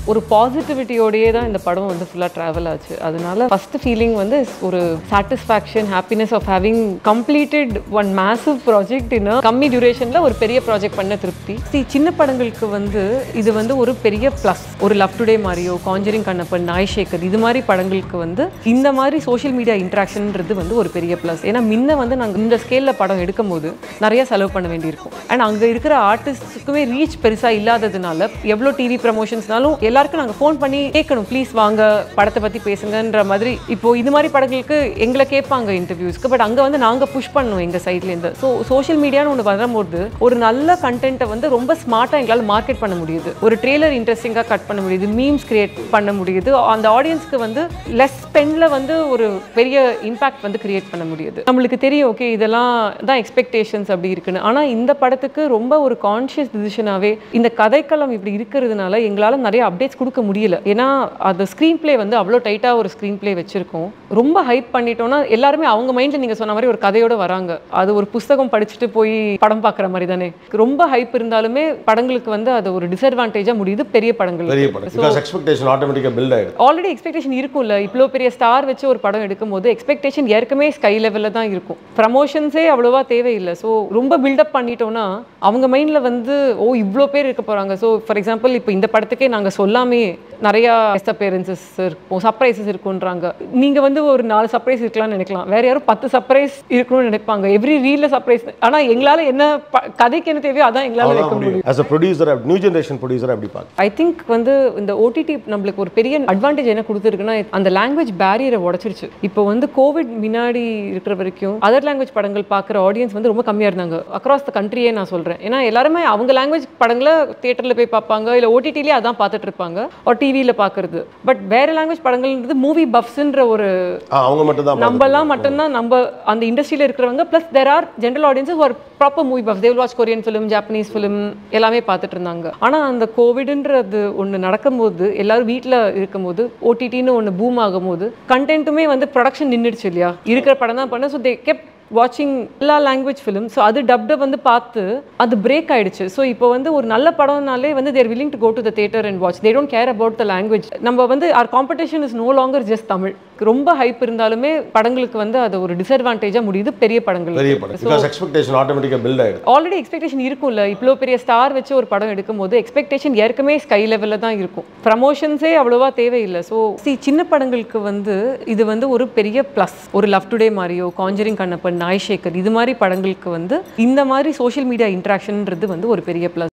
ஒரு பாசிட்டிவிட்டியோடயே தான் இந்த படம் வந்து ஃபுல்லாக ட்ராவல் ஆச்சு அதனால ஃபர்ஸ்ட் ஃபீலிங் வந்து ஒரு satisfaction happiness of having completed one massive project in கம்மி டியூரேஷனில் ஒரு பெரிய ப்ராஜெக்ட் பண்ண திருப்தி See, சின்ன படங்களுக்கு வந்து இது வந்து ஒரு பெரிய ப்ளஸ் ஒரு லவ் டுடே மாதிரியோ காஞ்சரிங் கண்ணப்பன் நாய் ஷேக்கர் இது மாதிரி படங்களுக்கு வந்து இந்த மாதிரி சோஷியல் மீடியா இன்ட்ராக்ஷன்ன்றது வந்து ஒரு பெரிய ப்ளஸ் ஏன்னா முன்ன வந்து நாங்கள் இந்த ஸ்கேலில் படம் எடுக்கும் போது நிறைய செலவு பண்ண வேண்டியிருக்கும் அண்ட் அங்கே இருக்கிற ஆர்டிஸ்ட்டுக்குமே ரீச் பெருசாக இல்லாததுனால எவ்வளோ டிவி ப்ரமோஷன்ஸ்னாலும் எல்லாருக்கும் நாங்கள் ஃபோன் பண்ணி கேட்கணும் ப்ளீஸ் வாங்க படத்தை பற்றி பேசுங்கன்ற மாதிரி இப்போ இது மாதிரி படங்களுக்கு எங்களை கேட்பாங்க இன்டர்வியூஸ்க்கு பட் அங்கே வந்து நாங்கள் புஷ் பண்ணோம் எங்கள் சைட்லேருந்து ஸோ சோஷியல் மீடியான்னு ஒன்று வரும்போது ஒரு நல்ல கண்டென்ட்டை வந்து ரொம்ப ஸ்மார்ட்டாக எங்களால் மார்க்கெட் பண்ண முடியுது ஒரு ட்ரெய்லர் இன்ட்ரெஸ்டிங்காக கட் பண்ண முடியுது மீம்ஸ் கிரியேட் பண்ண முடியுது அந்த ஆடியன்ஸ்க்கு வந்து லெஸ் ஸ்பெண்டில் வந்து ஒரு பெரிய இம்பாக்ட் வந்து கிரியேட் பண்ண முடியுது நம்மளுக்கு தெரியும் ஓகே இதெல்லாம் தான் எக்ஸ்பெக்டேஷன்ஸ் அப்படி இருக்குன்னு ஆனால் இந்த படத்துக்கு ரொம்ப ஒரு கான்ஷியஸ் டிசிஷனாகவே இந்த கதைக்களம் இப்படி இருக்கிறதுனால எங்களால் நிறைய அப்டேட்ஸ் கொடுக்க முடியல ஏன்னா அது ஸ்க்ரீன் ப்ளே வந்து அவ்வளோ டைட்டாக ஒரு ஸ்க்ரீன் ப்ளே வச்சிருக்கோம் ரொம்ப ஹைப் பண்ணிட்டோம்னா எல்லாருமே அவங்க மைண்டில் நீங்கள் சொன்ன மாதிரி ஒரு கதையோட வராங்க அது ஒரு புஸ்தகம் படிச்சுட்டு போய் படம் பார்க்குற மாதிரி தானே ரொம்ப ஹைப் இருந்தாலுமே படங்களுக்கு வந்து அது ஒரு டிஸ்அட்வான்டேஜாக முடியுது பெரிய படங்கள் பெரிய படம் பிகாஸ் எக்ஸ்பெக்டேஷன் ஆட்டோமேட்டிக்காக பில்ட் ஆயிடுது ஆல்ரெடி எக்ஸ்பெக்டேஷன் இருக்கும்ல இவ்வளோ பெரிய ஸ்டார் வச்சு ஒரு படம் எடுக்கும்போது எக்ஸ்பெக்டேஷன் ஏற்கனவே ஸ்கை லெவலில் தான் இருக்கும் ப்ரமோஷன்ஸே அவ்வளோவா தேவையில்லை ஸோ ரொம்ப பில்டப் பண்ணிட்டோம்னா அவங்க மைண்டில் வந்து ஓ இவ்வளோ பேர் இருக்க போகிறாங்க ஸோ ஃபார் எக்ஸாம்பிள் இப்போ இந்த படத்துக்கே நாங்கள் சொல்லாமே நிறையா கெஸ்ட் அப்பேரன்சஸ் இருக்கும் சர்ப்ரைசஸ் இருக்குன்றாங்க நீங்கள் வந்து ஒரு நாலு சர்ப்ரைஸ் இருக்கலாம்னு நினைக்கலாம் வேற யாரும் பத்து சர்ப்ரைஸ் இருக்கணும்னு நினைப்பாங்க எவ்ரி ரீலில் சர்ப்ரைஸ் ஆனால் எங்களால் என்ன ப- கதைக்கு என்ன தேவையோ அதான் எங்களால் வைக்க முடியும் as a producer new generation producer அப்படி பார்க்க ஐ திங்க் வந்து இந்த ஓடிடி நம்மளுக்கு ஒரு பெரிய அட்வான்டேஜ் என்ன கொடுத்துருக்குன்னா அந்த லாங்குவேஜ் பேரியரை உடச்சிருச்சு இப்போ வந்து கோவிட் முன்னாடி இருக்கிற வரைக்கும் அதர் லாங்குவேஜ் படங்கள் பார்க்குற ஆடியன்ஸ் வந்து ரொம்ப கம்மியாக இருந்தாங்க அக்ராஸ் த கண்ட்ரியே நான் சொல்கிறேன் ஏன்னா எல்லாருமே அவங்க லாங்குவேஜ் படங்களை தியேட்டரில் போய் பார்ப்பாங்க இல்லை ஓடிடிலேயே அதான் பார்த்துட்டு இருப்பாங்க ஒரு டிவியில் பார்க்குறது பட் வேற லாங்குவேஜ் படங்கள்ன்றது மூவி பஃப்ஸ்ன்ற ஒரு அவங்க மட்டும் தான் நம்மலாம் மட்டும்தான் நம்ம அந்த இண்டஸ்ட்ரியில் இருக்கிறவங்க plus there are general audiences ஒரு proper movie buff they've watch Korean film Japanese film எல்லாமே பார்த்துட்டு இருந்தாங்க ஆனால் அந்த கோவிடுன்றது ஒன்று நடக்கும்போது எல்லாரும் வீட்டில் இருக்கும்போது ஓடிடின்னு ஒன்று பூம் ஆகும்போது கண்டென்ட்டுமே வந்து ப்ரொடக்ஷன் நின்றுடுச்சு இல்லையா இருக்கிற படம் தான் பண்ண ஸோ தே கெப் வாட்சிங் எல்லா லாங்குவேஜ் ஃபிலிம் ஸோ அது டப்டை வந்து பார்த்து அது பிரேக் ஆயிடுச்சு ஸோ இப்போ வந்து ஒரு நல்ல படம்னாலே வந்து they're willing to go to the theatre and watch they don't care about the language நம்ம வந்து our competition is no longer just Tamil ரொம்ப ஹைப் இருந்தாலுமே படங்களுக்கு வந்து அது ஒரு டிஸ்அட்வான்டேஜாக முடியுது பெரிய படங்கள் பெரிய படம் பிகாஸ் எக்ஸ்பெக்டேஷன் ஆட்டோமேட்டிக்காக பில்ட் ஆயிடுது ஆல்ரெடி எக்ஸ்பெக்டேஷன் இருக்கும்ல இவ்வளோ பெரிய ஸ்டார் வச்சு ஒரு படம் எடுக்கும்போது எக்ஸ்பெக்டேஷன் ஏற்கனவே ஸ்கை லெவலில் தான் இருக்கும் ப்ரமோஷன்ஸே அவ்வளோவா தேவையில்லை ஸோ சி சின்ன படங்களுக்கு வந்து இது வந்து ஒரு பெரிய ப்ளஸ் ஒரு லவ் டுடே மாதிரியோ காஞ்சரிங் கண்ணப்பன் நாய் ஷேக்கர் இது மாதிரி படங்களுக்கு வந்து இந்த மாதிரி சோஷியல் மீடியா இன்ட்ராக்ஷன்ன்றது வந்து ஒரு பெரிய ப்ளஸ்